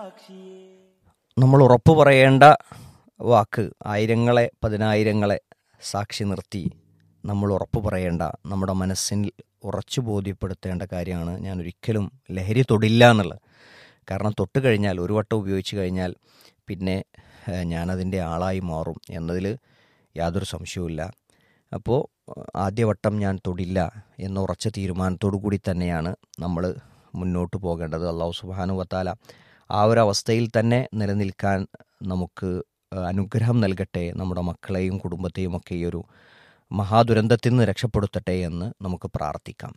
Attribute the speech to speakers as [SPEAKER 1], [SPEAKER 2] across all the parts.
[SPEAKER 1] നമ്മൾ ഉറപ്പു പറയേണ്ട വാക്ക് ആയിരങ്ങളെ പതിനായിരങ്ങളെ സാക്ഷി നിർത്തി നമ്മൾ ഉറപ്പു പറയേണ്ട നമ്മുടെ മനസ്സിൽ ഉറച്ചു ബോധ്യപ്പെടുത്തേണ്ട കാര്യമാണ് ഞാൻ ഒരിക്കലും ലഹരി തൊടില്ല എന്നുള്ളത് കാരണം തൊട്ട് കഴിഞ്ഞാൽ ഒരു വട്ടം ഉപയോഗിച്ച് കഴിഞ്ഞാൽ പിന്നെ ഏഹ്, ഞാനതിൻ്റെ ആളായി മാറും എന്നതിൽ യാതൊരു സംശയവുമില്ല അപ്പോൾ ആദ്യവട്ടം ഞാൻ തൊടില്ല എന്ന ഉറച്ച തീരുമാനത്തോടു കൂടി തന്നെയാണ് നമ്മൾ മുന്നോട്ട് പോകേണ്ടത് അള്ളാഹു സുബാനു വത്താല ആ ഒരു അവസ്ഥയിൽ തന്നെ നിലനിൽക്കാൻ നമുക്ക് ഏഹ്, അനുഗ്രഹം നൽകട്ടെ നമ്മുടെ മക്കളെയും കുടുംബത്തെയും ഒക്കെ ഈ ഒരു മഹാദുരന്തത്തിൽ നിന്ന് രക്ഷപ്പെടുത്തട്ടെ എന്ന് നമുക്ക് പ്രാർത്ഥിക്കാം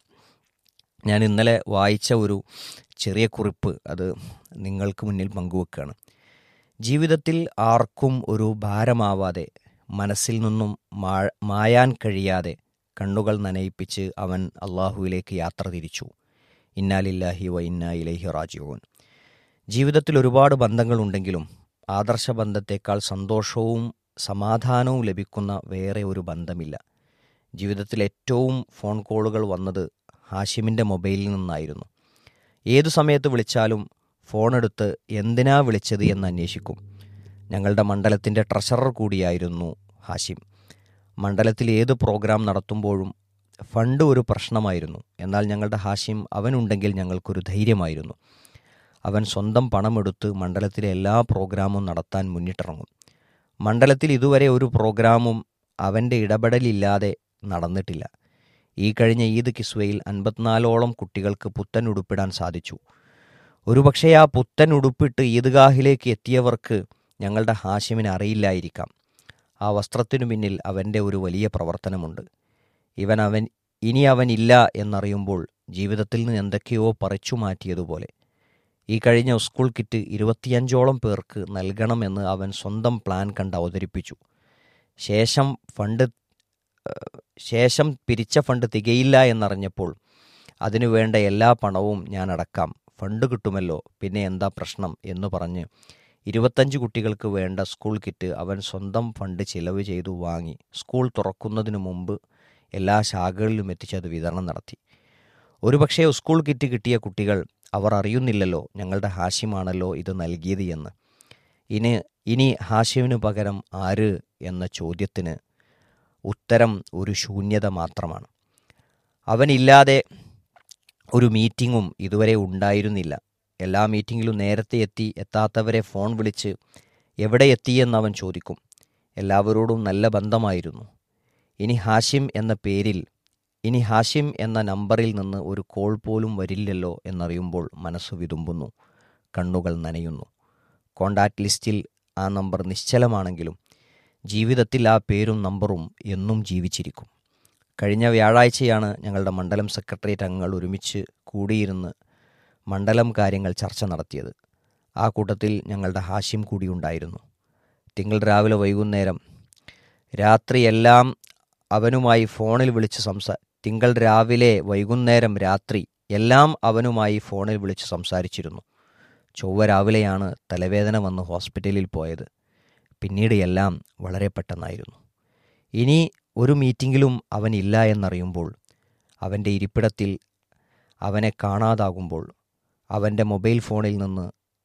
[SPEAKER 1] ഞാൻ ഇന്നലെ വായിച്ച ഒരു ചെറിയ കുറിപ്പ് അത് നിങ്ങൾക്ക് മുന്നിൽ പങ്കുവെക്കുകയാണ് ജീവിതത്തിൽ ആർക്കും ഒരു ഭാരമാവാതെ മനസ്സിൽ നിന്നും മാ- മായാൻ കഴിയാതെ കണ്ണുകൾ നനയിപ്പിച്ച് അവൻ അള്ളാഹുവിലേക്ക് യാത്ര തിരിച്ചു ഇന്നാലില്ലാഹി വ ഇന്നാ ഇലൈഹി റാജിഊൻ ജീവിതത്തിൽ ഒരുപാട് ബന്ധങ്ങളുണ്ടെങ്കിലും ആദർശ ബന്ധത്തേക്കാൾ സന്തോഷവും സമാധാനവും ലഭിക്കുന്ന വേറെ ഒരു ബന്ധമില്ല ജീവിതത്തിൽ ഏറ്റവും ഫോൺ കോളുകൾ വന്നത് ഹാഷിമിൻ്റെ മൊബൈലിൽ നിന്നായിരുന്നു ഏതു സമയത്ത് വിളിച്ചാലും ഫോണെടുത്ത് എന്തിനാ വിളിച്ചത് എന്ന് അന്വേഷിക്കും ഞങ്ങളുടെ മണ്ഡലത്തിൻ്റെ ട്രഷറർ കൂടിയായിരുന്നു ഹാഷിം മണ്ഡലത്തിൽ ഏത് പ്രോഗ്രാം നടത്തുമ്പോഴും ഫണ്ട് ഒരു പ്രശ്നമായിരുന്നു എന്നാൽ ഞങ്ങളുടെ ഹാഷിം അവനുണ്ടെങ്കിൽ ഞങ്ങൾക്കൊരു ധൈര്യമായിരുന്നു അവൻ സ്വന്തം പണമെടുത്ത് മണ്ഡലത്തിലെ എല്ലാ പ്രോഗ്രാമും നടത്താൻ മുന്നിട്ടിറങ്ങും മണ്ഡലത്തിൽ ഇതുവരെ ഒരു പ്രോഗ്രാമും അവൻ്റെ ഇടപെടലില്ലാതെ നടന്നിട്ടില്ല ഈ കഴിഞ്ഞ ഈദ് കിസ്വയിൽ അൻപത്തിനാലോളം കുട്ടികൾക്ക് പുത്തൻ ഉടുപ്പിടാൻ സാധിച്ചു ഒരുപക്ഷെ ആ പുത്തൻ ഉടുപ്പിട്ട് ഈദ്ഗാഹിലേക്ക് എത്തിയവർക്ക് ഞങ്ങളുടെ ഹാഷിമിന് അറിയില്ലായിരിക്കാം ആ വസ്ത്രത്തിനു പിന്നിൽ അവൻ്റെ ഒരു വലിയ പ്രവർത്തനമുണ്ട് ഇവൻ അവൻ ഇനി അവനില്ല എന്നറിയുമ്പോൾ ജീവിതത്തിൽ നിന്ന് എന്തൊക്കെയോ പറിച്ചു മാറ്റിയതുപോലെ ഈ കഴിഞ്ഞ സ്കൂൾ കിറ്റ് ഇരുപത്തിയഞ്ചോളം പേർക്ക് നൽകണമെന്ന് അവൻ സ്വന്തം പ്ലാൻ കണ്ട് അവതരിപ്പിച്ചു ശേഷം ഫണ്ട് ഏഹ്, ശേഷം പിരിച്ച ഫണ്ട് തികയില്ല എന്നറിഞ്ഞപ്പോൾ അതിനു വേണ്ട എല്ലാ പണവും ഞാൻ അടക്കാം ഫണ്ട് കിട്ടുമല്ലോ പിന്നെ എന്താ പ്രശ്നം എന്ന് പറഞ്ഞ് ഇരുപത്തഞ്ച് കുട്ടികൾക്ക് വേണ്ട സ്കൂൾ കിറ്റ് അവൻ സ്വന്തം ഫണ്ട് ചിലവ് ചെയ്തു വാങ്ങി സ്കൂൾ തുറക്കുന്നതിന് മുമ്പ് എല്ലാ ശാഖകളിലും എത്തിച്ചത് വിതരണം നടത്തി ഒരുപക്ഷേ സ്കൂൾ കിറ്റ് കിട്ടിയ കുട്ടികൾ അവർ അറിയുന്നില്ലല്ലോ ഞങ്ങളുടെ ഹാഷിമാണല്ലോ ഇത് നൽകിയത് എന്ന് ഇനി ഇനി ഹാഷിമിന് പകരം ആര് എന്ന ചോദ്യത്തിന് ഉത്തരം ഒരു ശൂന്യത മാത്രമാണ് അവനില്ലാതെ ഒരു മീറ്റിങ്ങും ഇതുവരെ ഉണ്ടായിരുന്നില്ല എല്ലാ മീറ്റിങ്ങിലും നേരത്തെ എത്തി എത്താത്തവരെ ഫോൺ വിളിച്ച് എവിടെ എത്തിയെന്ന് അവൻ ചോദിക്കും എല്ലാവരോടും നല്ല ബന്ധമായിരുന്നു ഇനി ഹാഷിം എന്ന പേരിൽ ഇനി ഹാഷിം എന്ന നമ്പറിൽ നിന്ന് ഒരു കോൾ പോലും വരില്ലല്ലോ എന്നറിയുമ്പോൾ മനസ്സ് വിതുമ്പുന്നു കണ്ണുകൾ നനയുന്നു കോണ്ടാക്ട് ലിസ്റ്റിൽ ആ നമ്പർ നിശ്ചലമാണെങ്കിലും ജീവിതത്തിൽ ആ പേരും നമ്പറും എന്നും ജീവിച്ചിരിക്കും കഴിഞ്ഞ വ്യാഴാഴ്ചയാണ് ഞങ്ങളുടെ മണ്ഡലം സെക്രട്ടേറിയറ്റ് അംഗങ്ങൾ ഒരുമിച്ച് കൂടിയിരുന്ന് മണ്ഡലം കാര്യങ്ങൾ ചർച്ച നടത്തിയത് ആ കൂട്ടത്തിൽ ഞങ്ങളുടെ ഹാഷിം കൂടി ഉണ്ടായിരുന്നു തിങ്കൾ രാവിലെ വൈകുന്നേരം രാത്രിയെല്ലാം അവനുമായി ഫോണിൽ വിളിച്ച് സംസാ തിങ്കൾ രാവിലെ വൈകുന്നേരം രാത്രി എല്ലാം അവനുമായി ഫോണിൽ വിളിച്ച് സംസാരിച്ചിരുന്നു ചൊവ്വ രാവിലെയാണ് തലവേദന വന്ന് ഹോസ്പിറ്റലിൽ പോയത് പിന്നീട് എല്ലാം വളരെ പെട്ടെന്നായിരുന്നു ഇനി ഒരു മീറ്റിങ്ങിലും അവനില്ല എന്നറിയുമ്പോൾ അവൻ്റെ ഇരിപ്പിടത്തിൽ അവനെ കാണാതാകുമ്പോൾ അവൻ്റെ മൊബൈൽ ഫോണിൽ നിന്ന്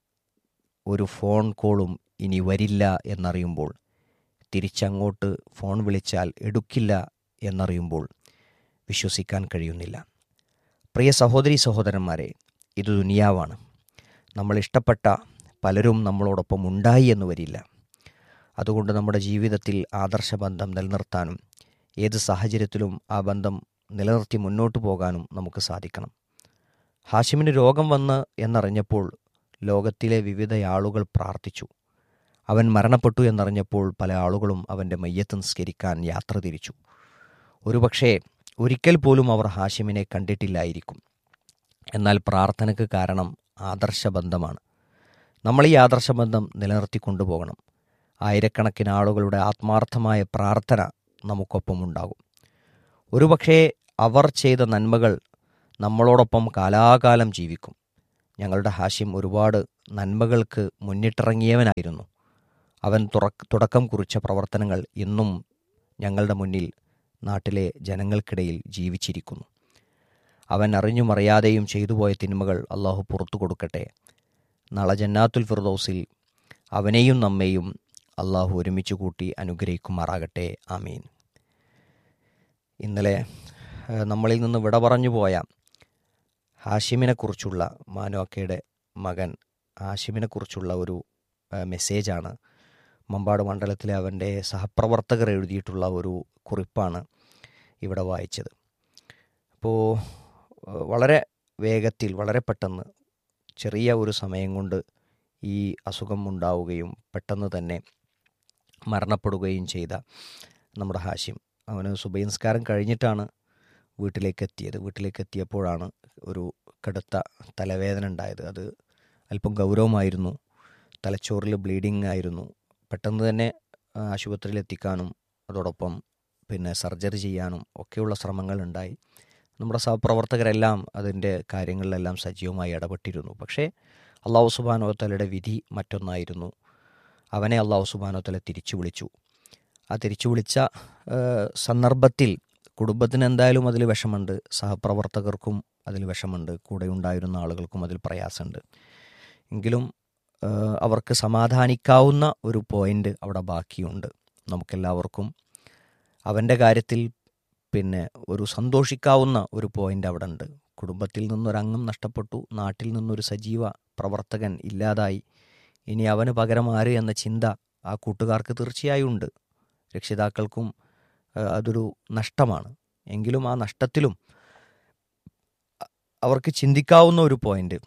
[SPEAKER 1] ഒരു ഫോൺ കോളും ഇനി വരില്ല എന്നറിയുമ്പോൾ തിരിച്ചങ്ങോട്ട് ഫോൺ വിളിച്ചാൽ എടുക്കില്ല എന്നറിയുമ്പോൾ വിശ്വസിക്കാൻ കഴിയുന്നില്ല പ്രിയ സഹോദരി സഹോദരന്മാരെ ഇത് ദുനിയാവാണ് നമ്മൾ ഇഷ്ടപ്പെട്ട പലരും നമ്മളോടൊപ്പം ഉണ്ടായി എന്ന് വരില്ല അതുകൊണ്ട് നമ്മുടെ ജീവിതത്തിൽ ആദർശബന്ധം നിലനിർത്താനും ഏത് സാഹചര്യത്തിലും ആ ബന്ധം നിലനിർത്തി മുന്നോട്ട് പോകാനും നമുക്ക് സാധിക്കണം ഹാഷിമിന് രോഗം വന്ന് എന്നറിഞ്ഞപ്പോൾ ലോകത്തിലെ വിവിധ ആളുകൾ പ്രാർത്ഥിച്ചു അവൻ മരണപ്പെട്ടു എന്നറിഞ്ഞപ്പോൾ പല ആളുകളും അവൻ്റെ മയ്യത്ത് നിസ്കരിക്കാൻ യാത്ര തിരിച്ചു ഒരുപക്ഷേ ഒരിക്കൽ പോലും അവർ ഹാഷിമിനെ കണ്ടിട്ടില്ലായിരിക്കും എന്നാൽ പ്രാർത്ഥനയ്ക്ക് കാരണം ആദർശബന്ധമാണ് നമ്മൾ ഈ ആദർശബന്ധം നിലനിർത്തി കൊണ്ടുപോകണം ആയിരക്കണക്കിന് ആളുകളുടെ ആത്മാർത്ഥമായ പ്രാർത്ഥന നമുക്കൊപ്പം ഉണ്ടാകും ഒരുപക്ഷേ അവർ ചെയ്ത നന്മകൾ നമ്മളോടൊപ്പം കാലാകാലം ജീവിക്കും ഞങ്ങളുടെ ഹാഷിം ഒരുപാട് നന്മകൾക്ക് മുന്നിട്ടിറങ്ങിയവനായിരുന്നു അവൻ തുറക്ക് തുടക്കം കുറിച്ച പ്രവർത്തനങ്ങൾ ഇന്നും ഞങ്ങളുടെ മുന്നിൽ നാട്ടിലെ ജനങ്ങൾക്കിടയിൽ ജീവിച്ചിരിക്കുന്നു അവൻ അറിഞ്ഞും അറിയാതെയും ചെയ്തുപോയ തിന്മകൾ അള്ളാഹു പുറത്തു കൊടുക്കട്ടെ നാളെ ജന്നാത്തുൽ ഫിർദൗസിൽ അവനെയും നമ്മെയും അള്ളാഹു ഒരുമിച്ച് കൂട്ടി അനുഗ്രഹിക്കുമാറാകട്ടെ ആമീൻ ഇന്നലെ ഏഹ്, നമ്മളിൽ നിന്ന് വിട പറഞ്ഞു പോയ ഹാഷിമിനെക്കുറിച്ചുള്ള മാനോക്കയുടെ മകൻ ഹാഷിമിനെക്കുറിച്ചുള്ള ഒരു ഏഹ്, മെസ്സേജാണ് മമ്പാട് മണ്ഡലത്തിലെ അവൻ്റെ സഹപ്രവർത്തകർ എഴുതിയിട്ടുള്ള ഒരു കുറിപ്പാണ് ഇവിടെ വായിച്ചത് അപ്പോൾ ഏഹ്, വളരെ വേഗത്തിൽ വളരെ പെട്ടെന്ന് ചെറിയ ഒരു സമയം കൊണ്ട് ഈ അസുഖം ഉണ്ടാവുകയും പെട്ടെന്ന് തന്നെ മരണപ്പെടുകയും ചെയ്ത നമ്മുടെ ഹാഷിം അവന് സുബൈൻസ്കാരം കഴിഞ്ഞിട്ടാണ് വീട്ടിലേക്ക് എത്തിയത് വീട്ടിലേക്ക് എത്തിയപ്പോഴാണ് ഒരു കടുത്ത തലവേദന ഉണ്ടായത് അത് അല്പം ഗൗരവമായിരുന്നു തലച്ചോറിൽ ബ്ലീഡിംഗ് ആയിരുന്നു പെട്ടെന്ന് തന്നെ ആ, ആശുപത്രിയിൽ എത്തിക്കാനും അതോടൊപ്പം പിന്നെ സർജറി ചെയ്യാനും ഒക്കെയുള്ള ശ്രമങ്ങൾ ഉണ്ടായി നമ്മുടെ സഹപ്രവർത്തകരെല്ലാം അതിൻ്റെ കാര്യങ്ങളിലെല്ലാം സജീവമായി ഇടപെട്ടിരുന്നു പക്ഷേ അള്ളാഹു സുബാനോത്തലയുടെ വിധി മറ്റൊന്നായിരുന്നു അവനെ അള്ളാഹു സുബാനോത്തല തിരിച്ചു വിളിച്ചു ആ തിരിച്ചു വിളിച്ച ആ, സന്ദർഭത്തിൽ കുടുംബത്തിന് എന്തായാലും അതിൽ വിഷമുണ്ട് സഹപ്രവർത്തകർക്കും അതിൽ വിഷമുണ്ട് കൂടെ ഉണ്ടായിരുന്ന ആളുകൾക്കും അതിൽ പ്രയാസമുണ്ട് എങ്കിലും ആ, അവർക്ക് സമാധാനിക്കാവുന്ന ഒരു പോയിന്റ് അവിടെ ബാക്കിയുണ്ട് നമുക്കെല്ലാവർക്കും അവൻ്റെ കാര്യത്തിൽ പിന്നെ ഒരു സന്തോഷിക്കാവുന്ന ഒരു പോയിന്റ് അവിടെ ഉണ്ട് കുടുംബത്തിൽ നിന്നൊരംഗം നഷ്ടപ്പെട്ടു നാട്ടിൽ നിന്നൊരു സജീവ പ്രവർത്തകൻ ഇല്ലാതായി ഇനി അവന് പകരം ആര് എന്ന ചിന്ത ആ കൂട്ടുകാർക്ക് തീർച്ചയായും ഉണ്ട് രക്ഷിതാക്കൾക്കും ആ, അതൊരു നഷ്ടമാണ് എങ്കിലും ആ നഷ്ടത്തിലും അ- അവർക്ക് ചിന്തിക്കാവുന്ന ഒരു പോയിന്റ്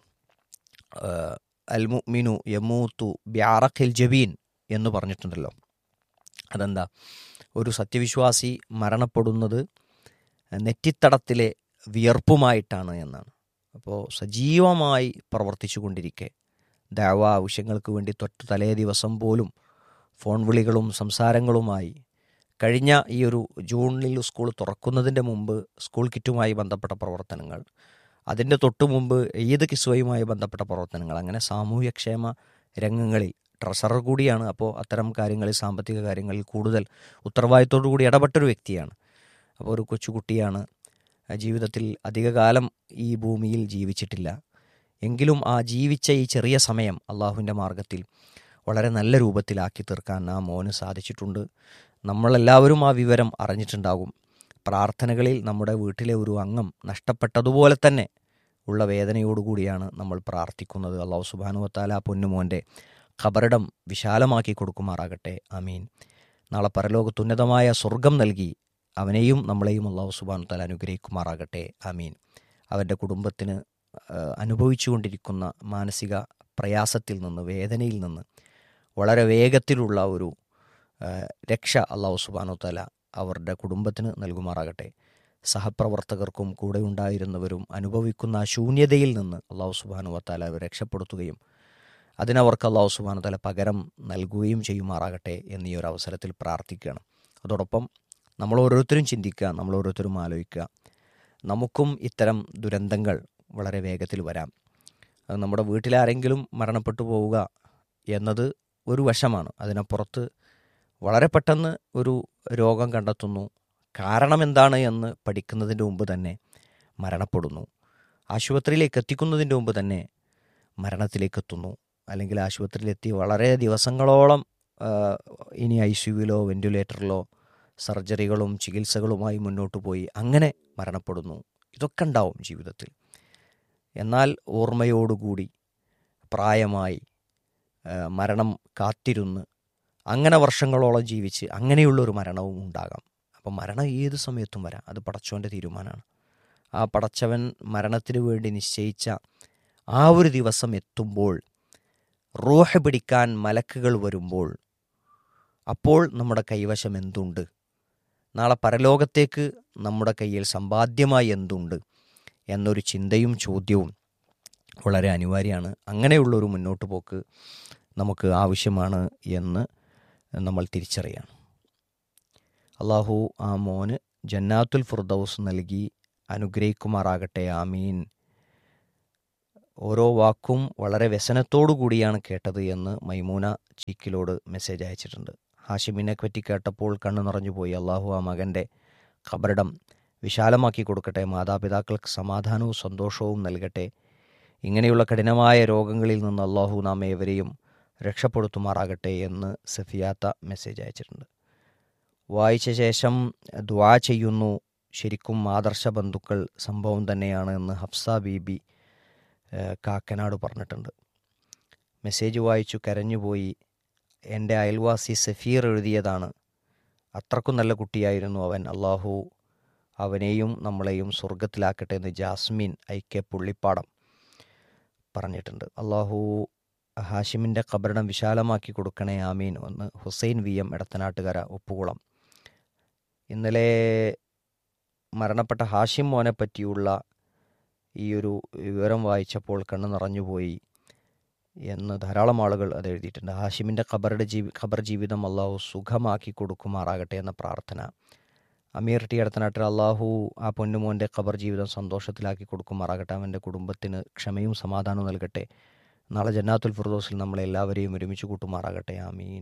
[SPEAKER 1] അൽ മുഅ്മിനു യമൂത്തു ബ്യാറഖിൽ ജബീൻ എന്ന് പറഞ്ഞിട്ടുണ്ടല്ലോ അതെന്താ ഒരു സത്യവിശ്വാസി മരണപ്പെടുന്നത് നെറ്റിത്തടത്തിലെ വിയർപ്പുമായിട്ടാണ് എന്നാണ് അപ്പോൾ സജീവമായി പ്രവർത്തിച്ചു കൊണ്ടിരിക്കെ ദാവ ആവശ്യങ്ങൾക്ക് വേണ്ടി തൊട്ട് തലേ ദിവസം പോലും ഫോൺ വിളികളും സംസാരങ്ങളുമായി കഴിഞ്ഞ ഈ ഒരു ജൂണിൽ സ്കൂൾ തുറക്കുന്നതിൻ്റെ മുമ്പ് സ്കൂൾ കിറ്റുമായി ബന്ധപ്പെട്ട പ്രവർത്തനങ്ങൾ അതിൻ്റെ തൊട്ടു മുമ്പ് ഈദ് കിസ്വയുമായി ബന്ധപ്പെട്ട പ്രവർത്തനങ്ങൾ അങ്ങനെ സാമൂഹ്യക്ഷേമ രംഗങ്ങളിൽ ട്രഷറർ കൂടിയാണ് അപ്പോൾ അത്തരം കാര്യങ്ങളിൽ സാമ്പത്തിക കാര്യങ്ങളിൽ കൂടുതൽ ഉത്തരവാദിത്തോടു കൂടി ഇടപെട്ടൊരു വ്യക്തിയാണ് അപ്പോൾ ഒരു കൊച്ചുകുട്ടിയാണ് ആ ജീവിതത്തിൽ അധികകാലം ഈ ഭൂമിയിൽ ജീവിച്ചിട്ടില്ല എങ്കിലും ആ ജീവിച്ച ഈ ചെറിയ സമയം അള്ളാഹുവിൻ്റെ മാർഗത്തിൽ വളരെ നല്ല രൂപത്തിലാക്കി തീർക്കാൻ ആ മോന് സാധിച്ചിട്ടുണ്ട് നമ്മളെല്ലാവരും ആ വിവരം അറിഞ്ഞിട്ടുണ്ടാകും പ്രാർത്ഥനകളിൽ നമ്മുടെ വീട്ടിലെ ഒരു അംഗം നഷ്ടപ്പെട്ടതുപോലെ തന്നെ ഉള്ള വേദനയോടുകൂടിയാണ് നമ്മൾ പ്രാർത്ഥിക്കുന്നത് അള്ളാഹു സുബാനുവത്താല പൊന്നുമോൻ്റെ ഖബറിടം വിശാലമാക്കി കൊടുക്കുമാറാകട്ടെ അമീൻ നാളെ പരലോകത്തുന്നതമായ സ്വർഗം നൽകി അവനെയും നമ്മളെയും അള്ളാഹു സുബാനു താല അനുഗ്രഹിക്കുമാറാകട്ടെ അമീൻ അവൻ്റെ കുടുംബത്തിന് ആ, അനുഭവിച്ചുകൊണ്ടിരിക്കുന്ന മാനസിക പ്രയാസത്തിൽ നിന്ന് വേദനയിൽ നിന്ന് വളരെ വേഗത്തിലുള്ള ഒരു ആ, രക്ഷ അള്ളാഹു സുബാനു താല അവരുടെ കുടുംബത്തിന് നൽകുമാറാകട്ടെ സഹപ്രവർത്തകർക്കും കൂടെ ഉണ്ടായിരുന്നവരും അനുഭവിക്കുന്ന ആ ശൂന്യതയിൽ നിന്ന് അള്ളാഹു സുബാനു വത്താല അവർ രക്ഷപ്പെടുത്തുകയും അതിനവർക്ക് അള്ളാഹു സുബാനു താല പകരം നൽകുകയും ചെയ്യുമാറാകട്ടെ എന്നീ ഒരു അവസരത്തിൽ പ്രാർത്ഥിക്കുകയാണ് അതോടൊപ്പം നമ്മൾ ഓരോരുത്തരും ചിന്തിക്കുക നമ്മൾ ഓരോരുത്തരും ആലോചിക്കുക നമുക്കും ഇത്തരം ദുരന്തങ്ങൾ വളരെ വേഗത്തിൽ വരാം അത് നമ്മുടെ വീട്ടിലാരെങ്കിലും മരണപ്പെട്ടു പോവുക എന്നത് ഒരു വശമാണ് അതിനപ്പുറത്ത് വളരെ പെട്ടെന്ന് ഒരു രോഗം കണ്ടെത്തുന്നു കാരണം എന്താണ് എന്ന് പഠിക്കുന്നതിൻ്റെ മുമ്പ് തന്നെ മരണപ്പെടുന്നു ആശുപത്രിയിലേക്ക് എത്തിക്കുന്നതിൻ്റെ മുമ്പ് തന്നെ മരണത്തിലേക്ക് എത്തുന്നു അല്ലെങ്കിൽ ആശുപത്രിയിലെത്തി വളരെ ദിവസങ്ങളോളം ആ, ഇനി ഐ സിയുവിലോ വെന്റിലേറ്ററിലോ സർജറികളും ചികിത്സകളുമായി മുന്നോട്ട് പോയി അങ്ങനെ മരണപ്പെടുന്നു ഇതൊക്കെ ഉണ്ടാവും ജീവിതത്തിൽ എന്നാൽ ഓർമ്മയോടുകൂടി പ്രായമായി ആ, മരണം കാത്തിരുന്ന് അങ്ങനെ വർഷങ്ങളോളം ജീവിച്ച് അങ്ങനെയുള്ളൊരു മരണവും ഉണ്ടാകാം അപ്പം മരണം ഏത് സമയത്തും വരാം അത് പടച്ചവൻ്റെ തീരുമാനമാണ് ആ പടച്ചവൻ മരണത്തിന് വേണ്ടി നിശ്ചയിച്ച ആ ഒരു ദിവസം എത്തുമ്പോൾ റൂഹ് പിടിക്കാൻ മലക്കുകൾ വരുമ്പോൾ അപ്പോൾ നമ്മുടെ കൈവശം എന്തുണ്ട് നാളെ പരലോകത്തേക്ക് നമ്മുടെ കയ്യിൽ സമ്പാദ്യമായി എന്തുണ്ട് എന്നൊരു ചിന്തയും ചോദ്യവും വളരെ അനിവാര്യമാണ് അങ്ങനെയുള്ളൊരു മുന്നോട്ട് പോക്ക് നമുക്ക് ആവശ്യമാണ് എന്ന് നമ്മൾ തിരിച്ചറിയണം അള്ളാഹു ആ മോന് ജന്നാത്തുൽ ഫുർദൌസ് നൽകി അനുഗ്രഹിക്കുമാറാകട്ടെ ആമീൻ ഓരോ വാക്കും വളരെ വ്യസനത്തോടു കൂടിയാണ് കേട്ടത് എന്ന് മൈമൂന ചീക്കിലോട് മെസ്സേജ് അയച്ചിട്ടുണ്ട് ഹാഷിമിനെ പറ്റി കേട്ടപ്പോൾ കണ്ണു നിറഞ്ഞുപോയി അള്ളാഹു ആ മകൻ്റെ ഖബറിടം വിശാലമാക്കി കൊടുക്കട്ടെ മാതാപിതാക്കൾക്ക് സമാധാനവും സന്തോഷവും നൽകട്ടെ ഇങ്ങനെയുള്ള കഠിനമായ രോഗങ്ങളിൽ നിന്ന് അള്ളാഹു നാം ഏവരെയും രക്ഷപ്പെടുത്തുമാറാകട്ടെ എന്ന് സഫിയാത്ത മെസ്സേജ് അയച്ചിട്ടുണ്ട് വായിച്ച ശേഷം ദ്വാ ചെയ്യുന്നു ശരിക്കും ആദർശ ബന്ധുക്കൾ സംഭവം തന്നെയാണ് എന്ന് ഹഫ്സ ബീബി ഏഹ്, കാക്കനാട് പറഞ്ഞിട്ടുണ്ട് മെസ്സേജ് വായിച്ചു കരഞ്ഞുപോയി എൻ്റെ അയൽവാസി സഫീർ എഴുതിയതാണ് അത്രക്കും നല്ല കുട്ടിയായിരുന്നു അവൻ അള്ളാഹു അവനെയും നമ്മളെയും സ്വർഗത്തിലാക്കട്ടെ എന്ന് ജാസ്മിൻ ഐക്യ പുള്ളിപ്പാടം പറഞ്ഞിട്ടുണ്ട് അള്ളാഹു ഹാഷിമിൻ്റെ കബറിടം വിശാലമാക്കി കൊടുക്കണേ ആമീൻ ഒന്ന് ഹുസൈൻ വി എം എടത്തനാട്ടുകര ഒപ്പുകുളം ഇന്നലെ മരണപ്പെട്ട ഹാഷിം മോനെ പറ്റിയുള്ള ഈ ഒരു വിവരം വായിച്ചപ്പോൾ കണ്ണ് നിറഞ്ഞുപോയി എന്ന് ധാരാളം ആളുകൾ അത് എഴുതിയിട്ടുണ്ട് ഹാഷിമിൻ്റെ ഖബറുടെ ജീവി ഖബർ ജീവിതം അള്ളാഹു സുഖമാക്കി കൊടുക്കുമാറാകട്ടെ എന്ന പ്രാർത്ഥന അമീർ ടി അടുത്തനാട്ടിൽ അള്ളാഹു ആ പൊന്നുമോൻ്റെ ഖബർ ജീവിതം സന്തോഷത്തിലാക്കി കൊടുക്കുമാറാകട്ടെ അവൻ്റെ കുടുംബത്തിന് ക്ഷമയും സമാധാനവും നൽകട്ടെ നാളെ ജന്നാത്തുൽ ഫിർദോസിൽ നമ്മളെ എല്ലാവരെയും ഒരുമിച്ച് കൂട്ടുമാറാകട്ടെ ആമീൻ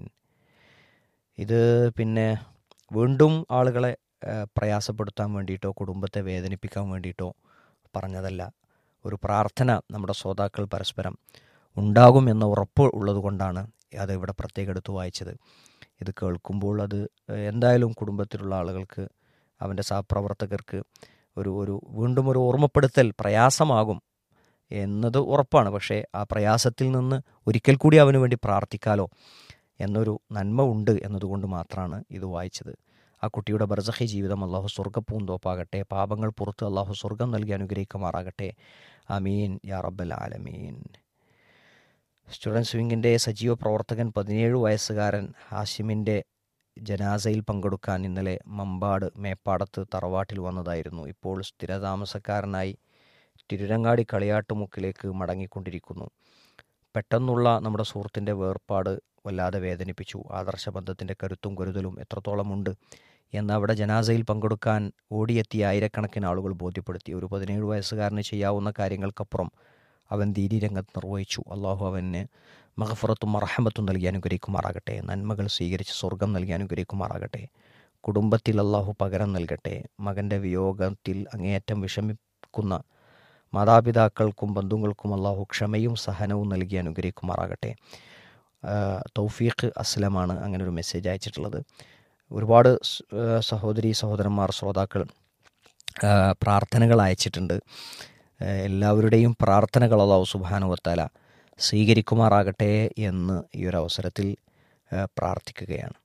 [SPEAKER 1] ഇത് പിന്നെ വീണ്ടും ആളുകളെ ആ, പ്രയാസപ്പെടുത്താൻ വേണ്ടിയിട്ടോ കുടുംബത്തെ വേദനിപ്പിക്കാൻ വേണ്ടിയിട്ടോ പറഞ്ഞതല്ല ഒരു പ്രാർത്ഥന നമ്മുടെ ശ്രോതാക്കൾ പരസ്പരം ഉണ്ടാകും എന്ന ഉറപ്പ് ഉള്ളതുകൊണ്ടാണ് അത് ഇവിടെ പ്രത്യേകം എടുത്തു വായിച്ചത് ഇത് കേൾക്കുമ്പോൾ അത് എന്തായാലും കുടുംബത്തിലുള്ള ആളുകൾക്ക് അവൻ്റെ സഹപ്രവർത്തകർക്ക് ഒരു ഒരു വീണ്ടും ഒരു ഓർമ്മപ്പെടുത്തൽ പ്രയാസമാകും എന്നത് ഉറപ്പാണ് പക്ഷേ ആ പ്രയാസത്തിൽ നിന്ന് ഒരിക്കൽ കൂടി അവന് വേണ്ടി പ്രാർത്ഥിക്കാലോ എന്നൊരു നന്മ ഉണ്ട് എന്നതുകൊണ്ട് മാത്രമാണ് ഇത് വായിച്ചത് ആ കുട്ടിയുടെ ബർസഹി ജീവിതം അള്ളാഹു സ്വർഗ്ഗപ്പൂന്തോപ്പാകട്ടെ പാപങ്ങൾ പുറത്ത് അള്ളാഹു സ്വർഗം നൽകി അനുഗ്രഹിക്കുമാറാകട്ടെ അമീൻ യാ റബ്ബൽ ആലമീൻ സ്റ്റുഡൻസ് വിങ്ങിൻ്റെ സജീവ പ്രവർത്തകൻ പതിനേഴ് വയസ്സുകാരൻ ഹാഷിമിൻ്റെ ജനാസയിൽ പങ്കെടുക്കാൻ ഇന്നലെ മമ്പാട് മേപ്പാടത്ത് തറവാട്ടിൽ വന്നതായിരുന്നു ഇപ്പോൾ സ്ഥിരതാമസക്കാരനായി തിരുരങ്ങാടി കളിയാട്ടുമുക്കിലേക്ക് മടങ്ങിക്കൊണ്ടിരിക്കുന്നു പെട്ടെന്നുള്ള നമ്മുടെ സുഹൃത്തിൻ്റെ വേർപാട് വല്ലാതെ വേദനിപ്പിച്ചു ആദർശബന്ധത്തിൻ്റെ കരുത്തും കരുതലും എത്രത്തോളമുണ്ട് എന്ന് അവിടെ ജനാസയിൽ പങ്കെടുക്കാൻ ഓടിയെത്തിയ ആയിരക്കണക്കിന് ആളുകൾ ബോധ്യപ്പെടുത്തി ഒരു പതിനേഴ് വയസ്സുകാരന് ചെയ്യാവുന്ന കാര്യങ്ങൾക്കപ്പുറം അവൻ ദീനി രംഗത്ത് നിർവഹിച്ചു അള്ളാഹു അവന് മഹഫറത്തും മറഹമത്തും നൽകി അനുഗ്രഹിക്കുമാറാകട്ടെ നന്മകൾ സ്വീകരിച്ച് സ്വർഗം നൽകി അനുഗ്രഹിക്കുമാറാകട്ടെ കുടുംബത്തിൽ അള്ളാഹു പകരം നൽകട്ടെ മകൻ്റെ വിയോഗത്തിൽ അങ്ങേയറ്റം വിഷമിക്കുന്ന മാതാപിതാക്കൾക്കും ബന്ധുക്കൾക്കും അള്ളാഹു ക്ഷമയും സഹനവും നൽകി അനുഗ്രഹിക്കുമാറാകട്ടെ ആ, തൗഫീഖ് അസ്ലമാണ് അങ്ങനെ ഒരു മെസ്സേജ് അയച്ചിട്ടുള്ളത് ഒരുപാട് സ്- ആ, സഹോദരി സഹോദരന്മാർ ശ്രോതാക്കൾ ആ, പ്രാർത്ഥനകൾ അയച്ചിട്ടുണ്ട് ആ, എല്ലാവരുടെയും പ്രാർത്ഥനകൾ അള്ളാഹു സുബാനുവത്താല സ്വീകരിക്കുമാറാകട്ടെ എന്ന് ഈ ഒരു അവസരത്തിൽ ആ, പ്രാർത്ഥിക്കുകയാണ്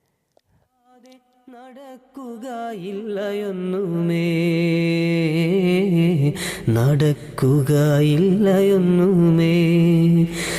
[SPEAKER 2] നടക്കുകയില്ലയൊന്നുമേ നടക്കുകയില്ലയൊന്നുമേ